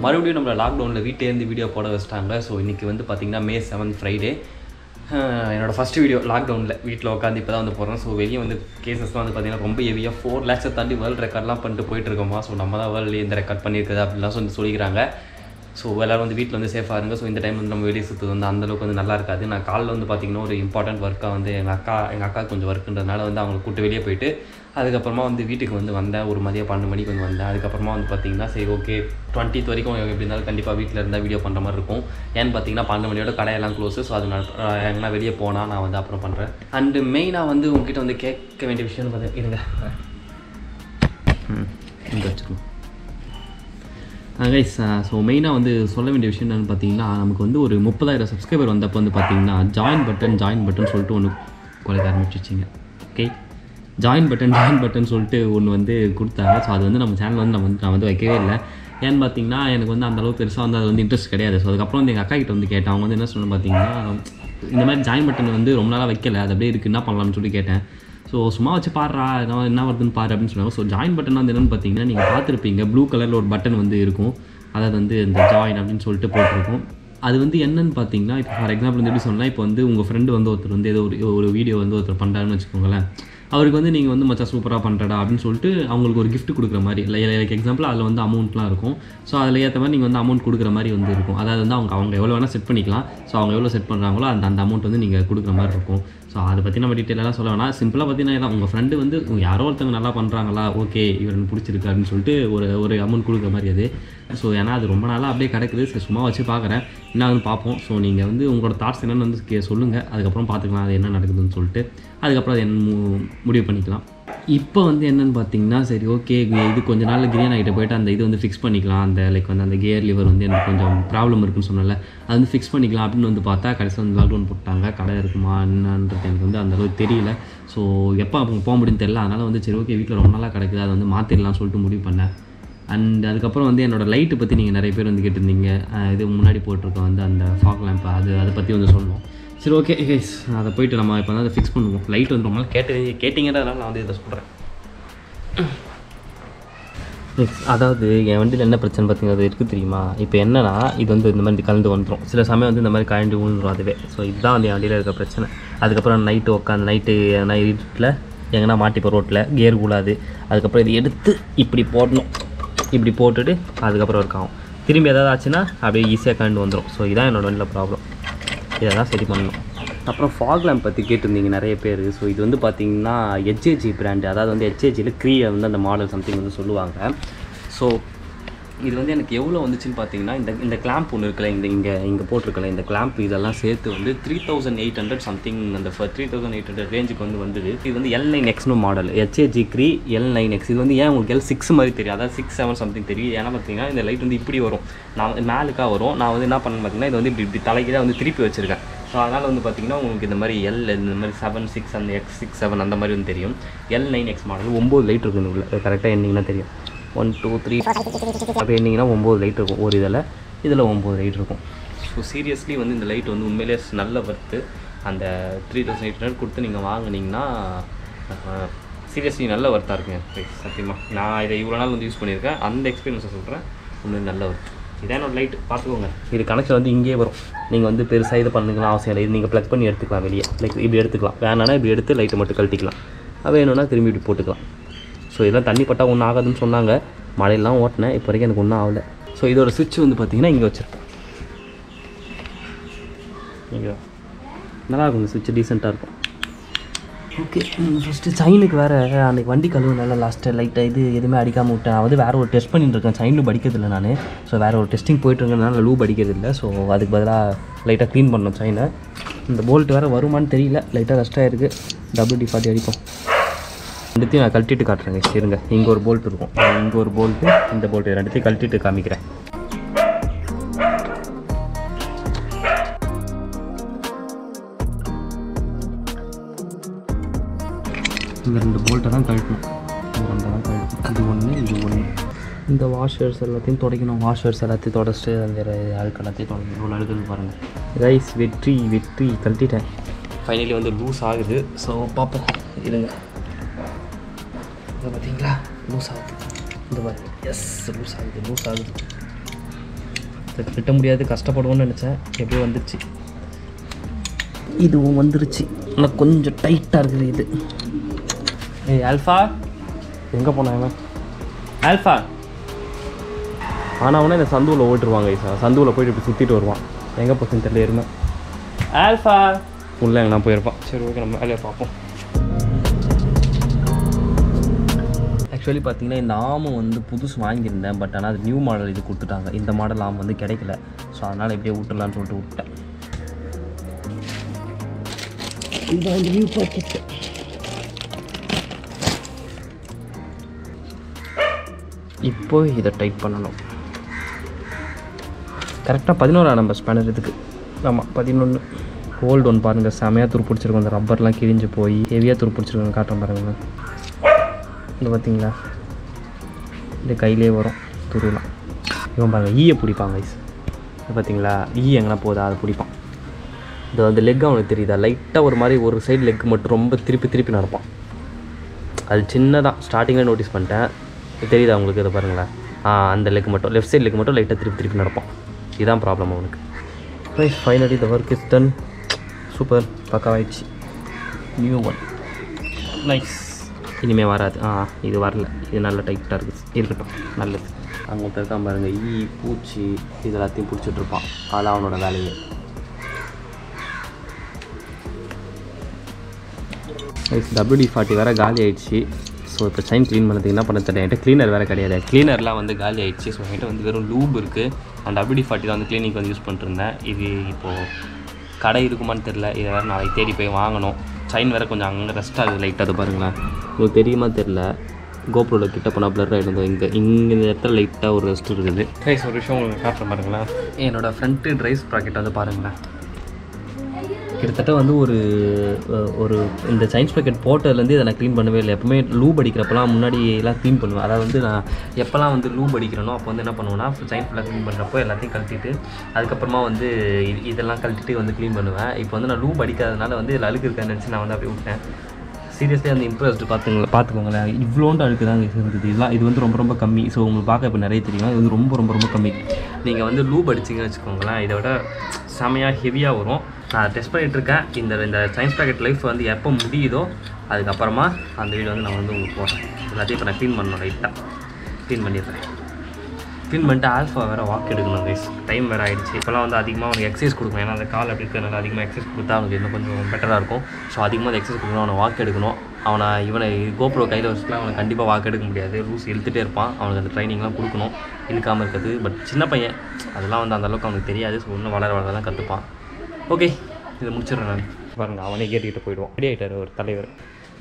மறுபடியும் நம்மளை லாக்டவுனில் வீட்டிலேருந்து வீடியோ போட வச்சிட்டாங்க ஸோ இன்றைக்கி வந்து பார்த்திங்கன்னா மே செவன்த் ஃப்ரைடே என்னோட ஃபஸ்ட் வீடியோ லாக்டவுனில் வீட்டில் உட்காந்து இப்போ தான் வந்து போகிறேன் ஸோ வெளியே வந்து கேசஸ்லாம் வந்து பார்த்திங்கன்னா ரொம்ப ஹெவியாக ஃபோர் லேக்ஸை தாண்டி வேர்ல்டு ரெக்கார்ட்லாம் பண்ணிட்டு போயிட்டு இருக்கோமா ஸோ நம்ம தான் வேர்ல்டு இந்த ரெக்கார்ட் பண்ணியிருக்குது அப்படிலாம் சொல்லி சொல்லிக்கிறாங்க ஸோ எல்லோரும் வந்து வீட்டில் வந்து சேஃபாக இருங்க ஸோ இந்த டைம் வந்து நம்ம வெளியே சுற்றுறது வந்து அந்தளவுக்கு வந்து நல்லா இருக்காது நான் காலைல வந்து பார்த்திங்கன்னா ஒரு இம்பார்ட்டன்ட் ஒர்க்காக வந்து எங்கள் அக்கா எங்கள் அக்கா கொஞ்சம் ஒர்க்குன்றதுனால வந்து அவங்களை கூட்டு வெளியே போயிட்டு அதுக்கப்புறமா வந்து வீட்டுக்கு வந்து வந்தேன் ஒரு மதியம் பன்னெண்டு மணிக்கு வந்து வந்தேன் அதுக்கப்புறமா வந்து பார்த்திங்கன்னா சரி ஓகே டுவெண்ட்டித் வரைக்கும் எப்படி இருந்தாலும் கண்டிப்பாக வீட்டில் இருந்தால் வீடியோ பண்ணுற மாதிரி இருக்கும் ஏன்னு பார்த்தீங்கன்னா பன்னெண்டு மணியோட கடையெல்லாம் க்ளோஸு ஸோ அதனால அஹ், எங்கன்னா வெளியே போனால் நான் வந்து அப்புறம் பண்ணுறேன் அண்டு மெயினாக வந்து உங்ககிட்ட வந்து கேட்க வேண்டிய விஷயம்னு பார்த்தீங்க இருங்க ம் இங்கே வச்சுருக்கோம் கைஸ் ஸோ மெயினாக வந்து சொல்ல வேண்டிய விஷயம் என்னென்னு பார்த்தீங்கன்னா நமக்கு வந்து ஒரு முப்பதாயிரம் சப்ஸ்கிரைபர் வந்தப்போ வந்து பார்த்தீங்கன்னா ஜாயின் பட்டன் ஜாயின் பட்டன் சொல்லிட்டு ஒன்று குறைக்க ஆரம்பிச்சிச்சிங்க okay join button join button சொல்லிட்டு ஒன்று வந்து கொடுத்தாங்க ஸோ அது வந்து நம்ம சேனல் வந்து நம்ம வந்து நான் வந்து வைக்கவே இல்லை ஏன்னு பார்த்தீங்கன்னா எனக்கு வந்து அந்த அளவுக்கு பெருசாக வந்து அது வந்து இன்ட்ரெஸ்ட் கிடையாது ஸோ அதுக்கப்புறம் வந்து எங்கள் அக்கா கிட்ட வந்து கேட்டேன் அவங்க வந்து என்ன சொன்னு பார்த்தீங்கன்னா இந்த மாதிரி ஜாயின் பட்டன் வந்து ரொம்ப நாளாக வைக்கல அது அப்படியே இருக்குது என்ன பண்ணலாம்னு சொல்லி கேட்டேன் ஸோ சும்மா வச்சு பாடுறா என்ன என்ன வருதுன்னு பாரு அப்படின்னு சொன்னாங்க ஸோ ஜாயின் பட்டன் வந்து என்னென்னு பார்த்தீங்கன்னா நீங்கள் பார்த்துருப்பீங்க ப்ளூ கலரில் ஒரு பட்டன் வந்து இருக்கும் அதாவது வந்து இந்த ஜாயின் அப்படின்னு சொல்லிட்டு போட்டிருக்கும் அது வந்து என்னன்னு பார்த்தீங்கன்னா இப்போ ஃபார் எக்ஸாம்பிள் வந்து எப்படி சொன்னால் இப்போ வந்து உங்கள் ஃப்ரெண்டு வந்து ஒருத்தர் வந்து ஏதோ ஒரு ஒரு வீடியோ வந்து ஒருத்தர் பண்ணுறாருன்னு வச்சுக்கோங்களேன் அவருக்கு வந்து நீங்கள் வந்து மச்சா சூப்பராக பண்ணுறடா அப்படின்னு சொல்லிட்டு அவங்களுக்கு ஒரு gift கொடுக்குற மாதிரி லைக் எக்ஸாம்பிள் அதில் வந்து அமௌண்ட்லாம் இருக்கும் ஸோ அதில் ஏற்ற மாதிரி நீங்கள் வந்து அமௌண்ட் கொடுக்குற மாதிரி வந்து இருக்கும் அதாவது வந்து அவங்க அவங்க எவ்வளோ வேணால் செட் பண்ணிக்கலாம் ஸோ அவங்க எவ்வளோ செட் பண்ணுறாங்களோ அந்த அந்த அமௌண்ட் வந்து நீங்கள் கொடுக்குற மாதிரி இருக்கும் ஸோ அதை பற்றி நம்ம டீட்டெயிலாக சொல்ல வேணாம் சிம்பிளாக பார்த்தீங்கன்னா இதான் உங்கள் ஃப்ரெண்டு வந்து உங்க யாரோ ஒருத்தவங்க நல்லா பண்ணுறாங்களா ஓகே இவர் எனக்கு பிடிச்சிருக்கு அப்படின்னு சொல்லிட்டு ஒரு ஒரு அமௌண்ட் கொடுக்குற மாதிரி அது ஸோ ஏன்னா அது ரொம்ப நாளாக அப்படியே கிடக்குது சரி சும்மா வச்சு பார்க்குறேன் என்ன ஆகுதுன்னு பார்ப்போம் ஸோ நீங்கள் வந்து உங்களோட தாட்ஸ் என்னென்னு வந்து கே சொல்லுங்கள் அதுக்கப்புறம் பார்த்துக்கலாம் அது என்ன நடக்குதுன்னு சொல்லிட்டு அதுக்கப்புறம் அது என்ன மு- முடிவு பண்ணிக்கலாம் இப்போ வந்து என்னன்னு பார்த்தீங்கன்னா சரி ஓகே இது கொஞ்ச நாள் கிரியன் ஆகிட்ட போயிட்டு அந்த இது வந்து ஃபிக்ஸ் பண்ணிக்கலாம் அந்த லைக் வந்து அந்த கியர் லிவர் வந்து எனக்கு கொஞ்சம் ப்ராப்ளம் இருக்குன்னு சொன்னல அது வந்து ஃபிக்ஸ் பண்ணிக்கலாம் அப்படின்னு வந்து பார்த்தா கடைசியில் வந்து லாக்டவுன் போட்டாங்க கடை இருக்குமா என்னன்றது எனக்கு வந்து அந்த அளவுக்கு தெரியல ஸோ எப்போ அவங்க போக முடியும்னு தெரியல அதனால் வந்து சரி ஓகே வீட்டில் ரொம்ப நாளாக கிடக்குது அதை வந்து மாற்றிடலாம்னு சொல்லிட்டு முடிவு பண்ணேன் அண்ட் அதுக்கப்புறம் வந்து என்னோட லைட்டை பற்றி நீங்கள் நிறைய பேர் வந்து கேட்டிருந்தீங்க அஹ் இது முன்னாடி போட்டிருக்க வந்து அந்த ஃபாக் லேம்ப் அது அதை பற்றி வந்து சொல்லணும் சரி ஓகே கைஸ் அதை போயிட்டு நம்ம இப்போ வந்து அதை ஃபிக்ஸ் பண்ணுவோம் லைட் வந்து ரொம்ப நாள் கேட்டு கேட்டிங்கன்றதுனால நான் வந்து இதை சொல்கிறேன் அதாவது என் வண்டியில் என்ன பிரச்சனை பார்த்தீங்கன்னா அது இருக்குது தெரியுமா இப்போ என்னன்னா இது வந்து இந்த மாதிரி கலந்து வந்துடும் சில சமயம் வந்து இந்த மாதிரி கழண்டு விழுந்துரும் அதுவே ஸோ இதுதான் வந்து என் வண்டியில் இருக்க பிரச்சனை அதுக்கப்புறம் நைட்டு உட்காந்து நைட்டு எதனா இருட்டில் எங்கன்னா மாட்டிப்போ ரோட்டில் கியர் கூடாது அதுக்கப்புறம் இது எடுத்து இப்படி போடணும் இப்படி போட்டுட்டு அதுக்கப்புறம் இருக்காகும் திரும்பி ஏதாவது ஆச்சுன்னா அப்படியே ஈஸியாக கழண்டு வந்துடும் ஸோ இதான் என்னோட வண்டியில் ப்ராப்ளம் இதை தான் சரி பண்ணணும் அப்புறம் ஃபாக் லேம்ப் பற்றி கேட்டிருந்தீங்க நிறைய பேர் ஸோ இது வந்து பார்த்தீங்கன்னா ஹெச்ஏஜி பிராண்டு அதாவது வந்து ஹெச்ஏஜியில் க்ரீயை வந்து அந்த மாடல் சம்திங் வந்து சொல்லுவாங்க ஸோ இது வந்து எனக்கு எவ்வளோ வந்துச்சுன்னு பார்த்தீங்கன்னா இந்த இந்த கிளாம்ப் ஒன்று இருக்குல்ல இந்த இங்கே இங்கே போட்டிருக்கல இந்த கிளாம்ப் இதெல்லாம் சேர்த்து வந்து three thousand eight hundred something அந்த த்ரீ தௌசண்ட் எயிட் ஹண்ட்ரட் ரேஞ்சுக்கு வந்து வந்தது இது வந்து எல் நைன் எக்ஸ்னு மாடல் ஹெச்ஏஜி க்ரீ எல் நைன் எக்ஸ் இது வந்து ஏன் உங்களுக்கு எல் சிக்ஸ் மாதிரி தெரியும் அதாவது சிக்ஸ் செவன் சம்திங் தெரியும் ஏன்னா பார்த்தீங்கன்னா இந்த லைட் வந்து இப்படி வரும் நான் வந்து மேலுக்காக வரும் நான் வந்து என்ன பண்ணேன்னு பார்த்தீங்கன்னா இது வந்து இப்படி இப்படி தலைக்கீழ வந்து திருப்பி வச்சிருக்கேன் ஸோ அதனால் வந்து பார்த்தீங்கன்னா உங்களுக்கு இந்த மாதிரி எல் இந்த மாதிரி செவன் சிக்ஸ் அந்த எக்ஸ் சிக்ஸ் செவன் அந்த மாதிரி வந்து தெரியும் எல் நைன் எக்ஸ் மாடல் ஒம்பது லைட் இருக்குது இந்த உள்ள கரெக்டாக என்னீங்கன்னா தெரியும் ஒன் டூ த்ரீ அப்படி என்னீங்கன்னா ஒம்பது லைட் இருக்கும் ஒரு இதில் இதில் ஒம்பது லைட் இருக்கும் ஸோ சீரியஸ்லி வந்து இந்த லைட் வந்து உண்மையிலே நல்ல வர்த்து அந்த த்ரீ தௌசண்ட் எயிட் ஹண்ட்ரட் கொடுத்து நீங்கள் வாங்குனீங்கன்னா சீரியஸ்லி நல்ல வர்த்தாக இருக்குங்க சத்தியமாக நான் இதை இவ்வளோ நாள் வந்து யூஸ் பண்ணியிருக்கேன் அந்த எக்ஸ்பீரியன்ஸை சொல்கிறேன் உண்மையிலே நல்ல வர்த்து இதான் என்னோட லைட் பார்த்துக்கோங்க இது கனெக்ஷன் வந்து இங்கேயே வரும் நீங்கள் வந்து பெருசாக இது பண்ணுங்கலாம் அவசியம் இல்லை இது நீங்கள் ப்ளக் பண்ணி எடுத்துக்கலாம் வெளியே லைக் இப்படி எடுத்துக்கலாம் வேணான்னா இப்படி எடுத்து லைட்டை மட்டும் கழட்டிக்கலாம் அது வேணும்னா திரும்பி இப்படி போட்டுக்கலாம் ஸோ இதெல்லாம் தண்ணி பட்டால் ஒன்றும் ஆகாதுன்னு சொன்னாங்க மழையெல்லாம் ஓட்டினேன் இப்போ வரைக்கும் எனக்கு ஒன்றும் ஆகலை ஸோ இதோட சுவிட்ச் வந்து பார்த்தீங்கன்னா இங்கே வச்சுருக்கேன் இங்கே நல்லா இருக்கும் இந்த சுவிட்ச் டீசெண்டாக இருக்கும் ஓகே ஃபஸ்ட்டு சைனுக்கு வேறு அன்றைக்கி வண்டி கழுவுனால லாஸ்ட்டு லைட்டாக இது எதுவுமே அடிக்காமல் விட்டேன் நான் வந்து வேறு ஒரு டெஸ்ட் பண்ணிட்டு இருக்கேன் சைன் லூப் அடிக்கிறதில்ல நான் ஸோ வேறு ஒரு டெஸ்டிங் போயிட்டு இருக்கனால லூப் அடிக்கிறதில்ல ஸோ அதுக்கு பதிலாக லைட்டாக க்ளீன் பண்ணணும் சைனை இந்த போல்ட் வேறு வருமான்னு தெரியல லைட்டாக கஷ்டம் இருக்குது டபுள் டி ஃபார்ட்டி அடிப்போம் ரெண்டுத்தையும் நான் கழட்டிட்டு காட்டுறேங்க இருங்க இங்கே ஒரு போல்ட் இருக்கும் இங்கே ஒரு போல்ட்டு இந்த போல்ட்டு ரெண்டுத்தையும் கழட்டிட்டு காமிக்கிறேன் இந்த ரெண்டு போல்ட்டை தான் கழட்டணும் இந்த ரெண்டை தான் கழட்டணும் இது ஒன்று இது ஒன்று இந்த வாஷர்ஸ் எல்லாத்தையும் துடைக்கணும் வாஷர்ஸ் எல்லாத்தையும் தொடச்சிட்டு அந்த அழுக்கு எல்லாத்தையும் தொடக்கணும் இவ்வளோ அழுக்குது பாருங்கள் ரைஸ் வெற்றி வெற்றி கழட்டிட்டேன் ஃபைனலி வந்து லூஸ் ஆகுது ஸோ பார்ப்போம் இருங்க இதை பார்த்தீங்களா லூஸ் ஆகுது இந்த மாதிரி எஸ் லூஸ் ஆகுது லூஸ் ஆகுது இதை கட்ட முடியாது கஷ்டப்படுவோம்னு நினச்சேன் எப்படியோ வந்துருச்சு இதுவும் வந்துருச்சு ஆனால் கொஞ்சம் டைட்டாக இருக்குது இது ஏய் ஆல்ஃபா எங்கே போனாங்க ஆல்ஃபா ஆனால் அவனே இந்த சந்துவில் ஓட்டுருவாங்க சார் சந்துவில் போயிட்டு இப்படி சுற்றிட்டு வருவான் எங்கே போச்சுன்னு தெரியல இருமே ஆல்ஃபா உள்ளே எங்கன்னா போயிருப்பான் சரி ஓகே நம்ம வேலையை பார்ப்போம் ஆக்சுவலி பார்த்தீங்கன்னா இந்த ஆமம் வந்து புதுசு வாங்கியிருந்தேன் பட் ஆனால் அது நியூ மாடல் இது கொடுத்துட்டாங்க இந்த மாடல் ஆம் வந்து கிடைக்கல ஸோ அதனால் இப்படியே விட்டுலான்னு சொல்லிட்டு விட்டேன் இதுதான் இந்த நியூ பாக்கெட் இப்போ இதை டைட் பண்ணணும் கரெக்டாக பதினோரா நம்பர் ஸ்பேனர் இதுக்கு ஆமாம் பதினொன்று ஓல்டு ஒன் பாருங்கள் செமையாக துருப்பிடிச்சிருக்கும் அந்த ரப்பர்லாம் கிழிஞ்சு போய் ஹெவியாக துருப்பிடிச்சிருக்கும் காட்டுறேன் பாருங்க இது பார்த்தீங்களா இது கையிலே வரும் துருலாம் இவன் பாருங்கள் ஈயை பிடிப்பாங்க ஐஸ் இது பார்த்தீங்களா ஈ எங்கன்னா போதா அதை பிடிப்பான் இது அந்த லெக் அவனுக்கு தெரியுதா லைட்டாக ஒரு மாதிரி ஒரு சைடு லெக் மட்டும் ரொம்ப திருப்பி திருப்பி நடப்பான் அது சின்னதாக ஸ்டார்டிங்கில் நோட்டீஸ் பண்ணிட்டேன் இது தெரியுதா உங்களுக்கு இதை பாருங்களேன் ஆ அந்த லெக் மட்டும் லெஃப்ட் சைடு லெக் மட்டும் லைட்டாக திருப்பி திருப்பி நடப்பான் இதுதான் ப்ராப்ளம் அவனுக்கு right finally the work is done super பக்காவாயிடுச்சு நியூ ஒன் நைஸ் இனிமேல் வராது ஆ இது வரல இது நல்ல டைட்டாக இருக்குது இருக்கட்டும் நல்லது அங்கே ஒருத்தர் இருக்கான் பாருங்க ஈ பூச்சி இது எல்லாத்தையும் பிடிச்சிட்டு இருப்பான் அதான் அவனோட வேலையே டபிள்யூடி ஃபார்ட்டி வேறு காலி ஆயிடுச்சு ஸோ இப்போ சைன் க்ளீன் பண்ணதுக்கு என்ன பண்ண தெரியல என்கிட்ட க்ளீனர் வேறு கிடையாது க்ளீனர்லாம் வந்து காலி ஆயிடுச்சு ஸோ என்கிட்ட வந்து வெறும் லூப் இருக்குது அந்த டபிள்யூடி ஃபார்ட்டி தான் வந்து க்ளீனிக் வந்து யூஸ் பண்ணிட்டுருந்தேன் இது இப்போது கடை இருக்குமான்னு தெரில இதை வேறு நாளைக்கு தேடி போய் வாங்கணும் சைன் வேறு கொஞ்சம் அங்கே ரெஸ்ட் ஆகுது லைட்டாக அது பாருங்களேன் உங்களுக்கு தெரியுமா தெரில கோப்ரோவில் கிட்ட போனால் ப்ளர் ஆகிடும் இங்கே இங்கே இந்த இடத்துல லைட்டாக ஒரு ரெஸ்ட் இருக்குது ரைஸ் ஒரு விஷயம் உங்களுக்கு காட்டுறேன் பாருங்களேன் என்னோடய ஃப்ரண்ட்டு ட்ரைஸ் ப்ராக்கெட் வந்து பாருங்களேன் கிட்டத்தட்ட வந்து ஒரு அஹ், ஒரு இந்த சயின்ஸ் பேக்கெட் போட்டதுலேருந்து இதை நான் க்ளீன் பண்ணவே இல்லை எப்பவுமே லூப் அடிக்கிறப்பலாம் முன்னாடி எல்லாம் க்ளீன் பண்ணுவேன் அதாவது வந்து நான் எப்போல்லாம் வந்து லூப் அடிக்கிறேனோ அப்போ வந்து என்ன பண்ணுவேன்னா சைன் ஃபுல்லாக க்ளீன் பண்ணுறப்போ எல்லாத்தையும் கழட்டிட்டு அதுக்கப்புறமா வந்து இது- இதெல்லாம் கழட்டிட்டு வந்து க்ளீன் பண்ணுவேன் இப்போ வந்து நான் லூப் அடிக்காதனால வந்து இதில் அழுக்கு இருக்கான்னு நினச்சி நான் வந்து அப்படியே விட்டேன் சீரியஸ்லி அந்த இம்ப்ரெஸ்டு பார்த்துங்களேன் பார்த்துக்கோங்களேன் இவ்வளோண்டு அழுக்கு தான் இருந்தது இதெல்லாம் இது வந்து ரொம்ப ரொம்ப கம்மி ஸோ உங்களுக்கு பார்க்க இப்போ நிறைய தெரியும் இது வந்து ரொம்ப ரொம்ப ரொம்ப கம்மி நீங்கள் வந்து லூப் அடிச்சிங்கன்னு வச்சுக்கோங்களேன் இதை விட செமையாக ஹெவியாக வரும் நான் டெஸ்ட் பண்ணிட்டு இருக்கேன் இந்த இந்த சயின்ஸ் பேக்கெட் லைஃப் வந்து எப்போ முடியுதோ அதுக்கப்புறமா அந்த வீடியோ வந்து நான் வந்து உங்களுக்கு போடுறேன் எல்லாத்தையும் இப்போ நான் க்ளீன் பண்ணணும் லைட்டாக க்ளீன் பண்ணிடுறேன் க்ளீன் பண்ணிட்டு ஆல்ஃபா வேறு வாக் எடுக்கணும் கைஸ் டைம் வேறு ஆயிடுச்சு இப்போலாம் வந்து அதிகமாக அவனுக்கு எக்ஸசைஸ் கொடுக்கணும் ஏன்னா அந்த கால் அப்படி இருக்கிறனால அதிகமாக எக்ஸசைஸ் கொடுத்தா அவனுக்கு இன்னும் கொஞ்சம் பெட்டராக இருக்கும் ஸோ அதிகமாக எக்ஸசைஸ் கொடுக்கணும் அவனை வாக் எடுக்கணும் அவனை இவனை கோப்ரோ கையில் வச்சுக்கலாம் அவனை கண்டிப்பாக வாக் எடுக்க முடியாது லூஸ் இழுத்துட்டே இருப்பான் அவனுக்கு அந்த ட்ரைனிங்லாம் கொடுக்கணும் இழுக்காமல் இருக்கிறது பட் சின்ன பையன் அதெல்லாம் வந்து அந்த அளவுக்கு அவனுக்கு தெரியாது ஸோ இன்னும் வளர வளர தான் கற்றுப்பான் ஓகே இதை முடிச்சிடுறேன் நான் பாருங்க அவனே கேட்டுக்கிட்டு போயிடுவான் ரெடி ஆகிட்டார் ஒரு தலைவர்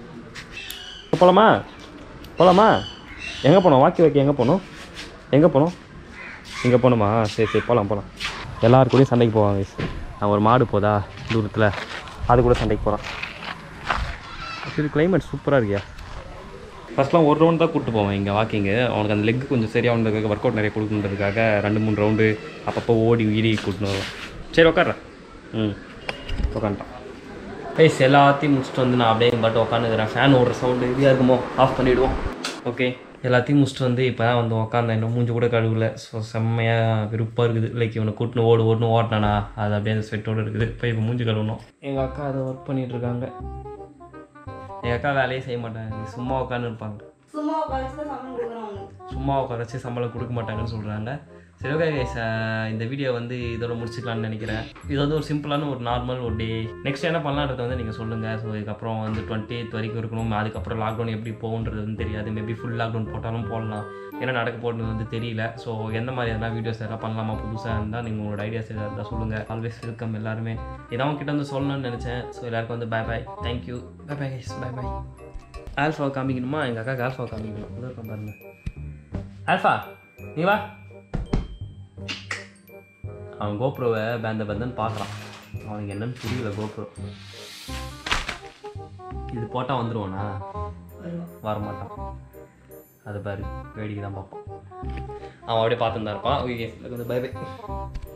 போகலாமா போகலாமா எங்கே போனோம் வாக்கி வாக்கி எங்கே போகணும் எங்கே போகணும் இங்கே போகணுமா சரி சரி போகலாம் போகலாம் எல்லாரு கூடயும் சண்டைக்கு போவாங்க நான் ஒரு மாடு போதா தூரத்தில் அது கூட சண்டைக்கு போகிறான் ஆக்சுவலி கிளைமேட் சூப்பராக இருக்கியா ஃபஸ்ட்லாம் ஒரு ரவுண்ட் தான் கூப்பிட்டு போவேன் இங்கே வாக்கிங்கு அவனுக்கு அந்த லெக் கொஞ்சம் சரியாக வந்ததுக்காக ஒர்க் அவுட் நிறைய கொடுக்கணுன்றதுக்காக ரெண்டு மூணு ரவுண்டு அப்பப்போ ஓடி உயிரி கூட்டின்னு வருவேன் சரி உட்கார்றேன் ம் உட்காந்துட்டான் ரைஸ் எல்லாத்தையும் முடிச்சுட்டு வந்து நான் அப்படியே பாட்டு உட்காந்துக்கிறேன் ஃபேன் ஓடுற சவுண்டு ஹெவியாக இருக்குமோ ஆஃப் பண்ணிவிடுவோம் ஓகே எல்லாத்தையும் முடிச்சுட்டு வந்து இப்போ தான் வந்து உட்காந்தேன் இன்னும் மூஞ்சி கூட கழுவல ஸோ செம்மையாக விருப்பாக இருக்குது லைக் இவனை கூட்டின்னு ஓடு ஓடுன்னு ஓட்டினானா அது அப்படியே அந்த ஸ்வெட்டோடு இருக்குது இப்போ இப்போ மூஞ்சி கழுவணும் எங்கள் அக்கா அதை ஒர்க் பண்ணிட்டு இருக்காங்க எங்கள் அக்கா வேலையே செய்ய மாட்டாங்க சும்மா உட்காந்து இருப்பாங்க சும்மா உட்காந்து சமையல் கொடுக்குறோம் அவனுக்கு சும்மா உட்கார வச்சு சம்பளம் கொடுக்க மாட்டாங்கன்னு சொல்கிறாங்க சரி ஓகே கைஸ் இந்த வீடியோ வந்து இதோட முடிச்சுக்கலாம்னு நினைக்கிறேன் இது வந்து ஒரு சிம்பிளான ஒரு நார்மல் ஒரு டே நெக்ஸ்ட் என்ன பண்ணலான்றத வந்து நீங்கள் சொல்லுங்கள் ஸோ இதுக்கப்புறம் வந்து டுவெண்ட்டி வரைக்கும் இருக்கணும் அதுக்கப்புறம் லாக்டவுன் எப்படி போகுன்றது வந்து தெரியாது மேபி ஃபுல் லாக்டவுன் போட்டாலும் போடலாம் என்ன நடக்க போகிறது வந்து தெரியல ஸோ எந்த மாதிரி எதனா வீடியோஸ் எதனா பண்ணலாமா புதுசாக இருந்தால் நீங்கள் உங்களோட ஐடியாஸ் எதாவது இருந்தால் சொல்லுங்கள் ஆல்வேஸ் வெல்கம் எல்லாருமே இதான் உங்ககிட்ட வந்து சொல்லணும்னு நினச்சேன் ஸோ எல்லாருக்கும் வந்து bye bye thank you bye bye guys bye bye alpha காமிக்கணுமா எங்கள் அக்காக்கு ஆல்ஃபா காமிக்கணும் இதோ இருக்கேன் பாருங்க ஆல்ஃபா நீ வா அவன் கோப்ரோவை பேந்த பேந்தன்னு பார்க்குறான் அவனுக்கு என்னன்னு புரியல கோப்ரோ இது போட்டால் வந்துருவானா வரமாட்டான் அது பாரு வேடிக்கை தான் பார்ப்பான் அவன் அப்படியே பார்த்துன்னு தான் இருப்பான் ஓகே வந்து பை பை